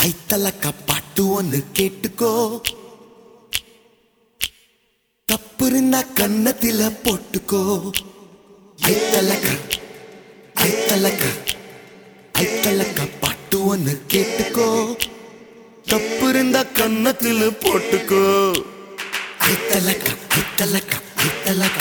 ஐத்தலக்க பாட்டு ஒன்னு கேட்டுக்கோ தப்பு இருந்தா கன்னத்தில போட்டுக்கோ ஐத்தலக்க ஐத்தலக்க ஐத்தலக்க பாட்டு ஒன்னு கேட்டுக்கோ தப்பு இருந்தா கன்னத்தில போட்டுக்கோ ஐத்தலக்க ஐத்தலக்க ஐத்தலக்க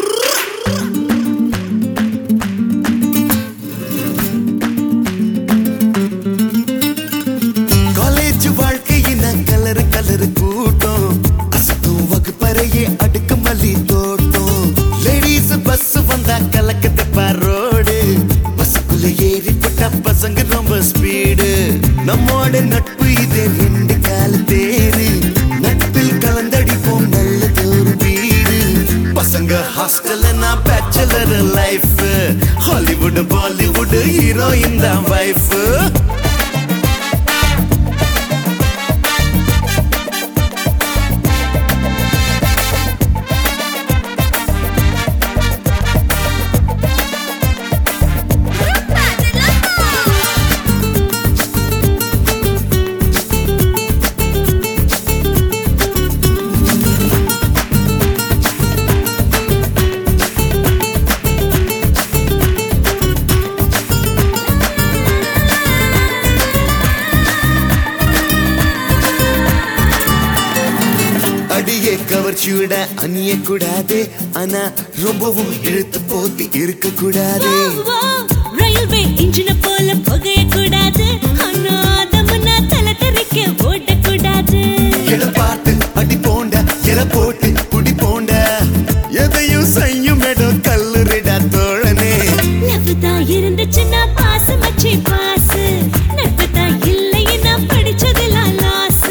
காலேஜ் வாழ்க்கையின கலரு கலரு கூட்டம் அசத்தும் வகுப்பறையே அடுக்கு மல்லி தோட்டம் லேடிஸ் பஸ் வந்தா கலக்கத்து ரோடு பஸ்ஸுக்குள்ள ஏறி போட்டா பசங்க ரொம்ப ஸ்பீடு நம்மோட நட்பு இது ரெண்டு கால தேரு நட்பில் கலந்தடிப்போம் நல்ல ஒரு வீடு பசங்க ஹாஸ்டல் நான் bachelor life Hollywood Bollywood heroine தான் வைஃப் அடியே கவர்ச்சியோட அணிய கூடாது ஆனா ரொம்பவும் இழுத்து போத்தி இருக்க கூடாது ரயில்வே இன்ஜின போல புகைய கூடாது அநாதமுன்னா தலை தெறிக்க ஓடக்கூடாது இட பார்த்து அடி போண்ட இற போட்டு குடி போண்ட எதையும் செய்யும் இடம் கல்லுரிடா தோழனே லவ் தான் இருந்துச்சுன்னா பாசு மச்சி பாசு நட்பு தான் இல்லைன்னா படிச்சதெல்லாம் லாஸ்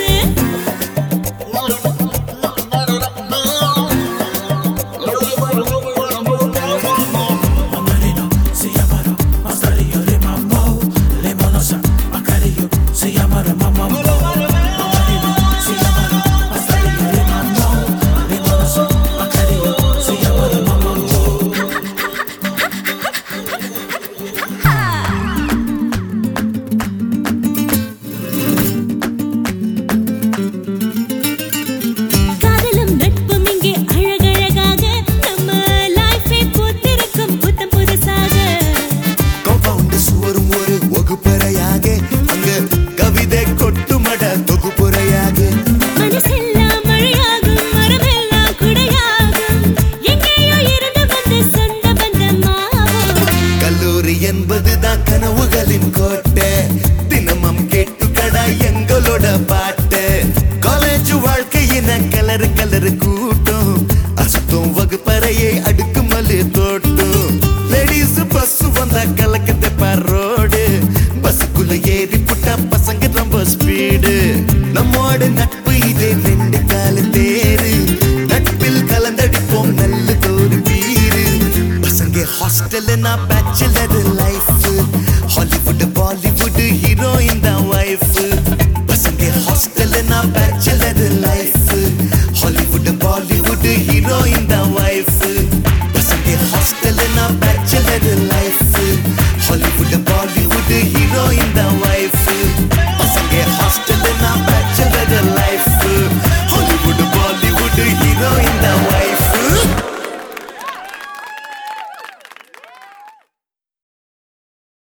காதலும் நட்பும் இங்கே அழகழகாக நம்ம லைஃபை பூத்திருக்கும் புத்தம் புதுசாக காம்பவுண்ட் சுவரும் ஒரு வகுப்பறையாக அங்க கவிதை கொட்டுமட தொகுப்புறையாக மனசெல்லாம் மழையாகும் மரமெல்லாம் குடையாகும் எங்கேயோ இருந்து வந்து சொந்த பந்தமாகும் கல்லூரி என்பதுதான் கனவுகளின் கோட்டை தினமும் கேட்டுக்கடா எங்களோட பாட்டு காலேஜ் வாழ்க்கையின கலரு கலரு கூட்டம் அசுத்தம் வகுப்பறையை அடுக்கு மல்லி தோட்டம் லேடிஸ் பஸ் வந்தா கலக்கத்தை ரோடு பஸ்ஸுக்குள்ள ஏறி புட்டா பசங்க ரொம்ப ஸ்பீடு நம்மோட நட்பு இதே ரெண்டு கால தேரு நட்பில் கலந்தடிப்போம் நல்ல தோறு வீடு பசங்க ஹாஸ்டல் நான் bachelor life Hollywood Bollywood heroine தான் வைஃப் பசங்க ஹாஸ்டல் நான் bachelor life Hollywood Bollywood heroine தான் வைஃப் பசங்க ஹாஸ்டல் நான்